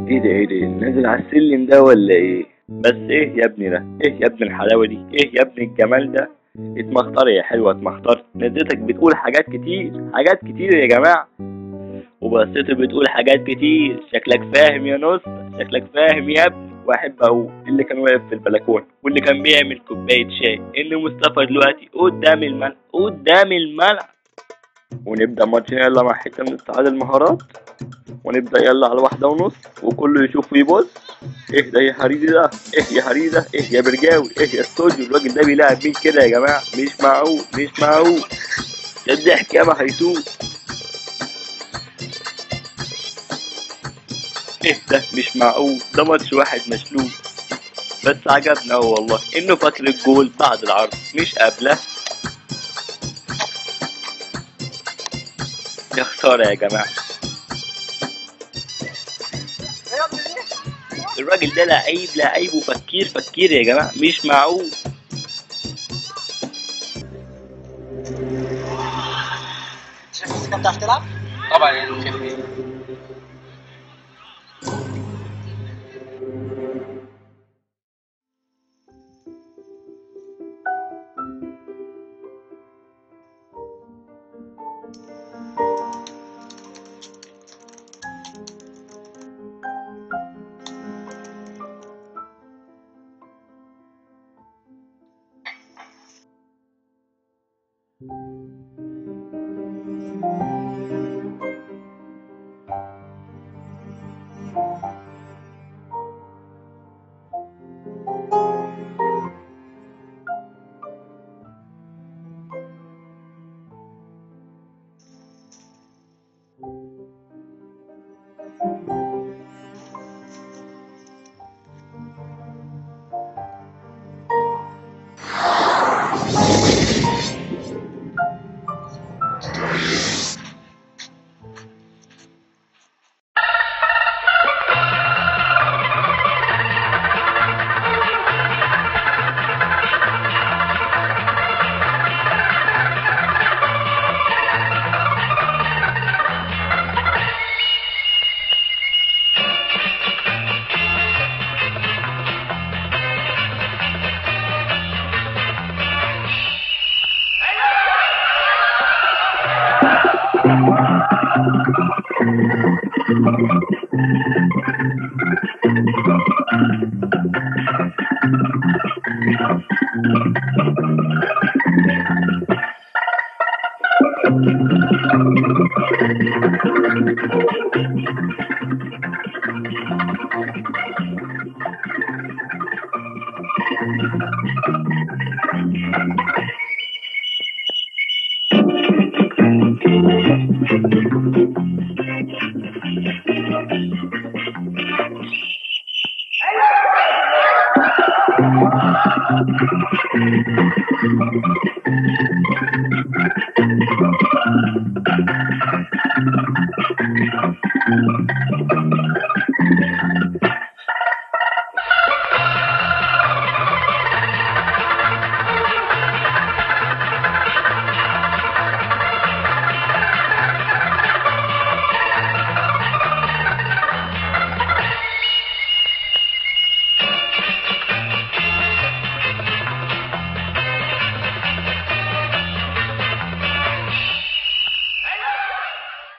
ايه ده ايه ده نازل على السلم ده ولا ايه بس ايه يا ابني ده ايه يا ابن الحلاوه دي ايه يا ابن الجمال ده اتمختار يا حلوه اتمختار نزلتك بتقول حاجات كتير حاجات كتير يا جماعه وبصيت بتقول حاجات كتير شكلك فاهم يا نص شكلك فاهم يا ابني واحب اقول اللي كان واقف في البلكونه واللي كان بيعمل كوبايه شاي ان مصطفى دلوقتي قدام الملعب قدام الملعب ونبدا ماتشنا يلا مع حته من استعراض المهارات ونبدا يلا على واحده ونص وكله يشوف ويبص ايه ده يا هريدي ده ايه يا هريدي ده ايه يا برجاوي ايه يا استوديو الراجل ده بيلاعب مين كده يا جماعه مش معقول مش معقول ده الضحك يا هيتوت ايه ده مش معقول ده ماتش واحد مشلول بس عجبنا أوي والله انه فاكر الجول بعد العرض مش قبله يا خسارة يا جماعة الراجل ده لعيب لعيب وفكير فكير يا جماعة مش معقول شايف انت كم بتعرف تلعب؟ طبعا يعني شايف ايه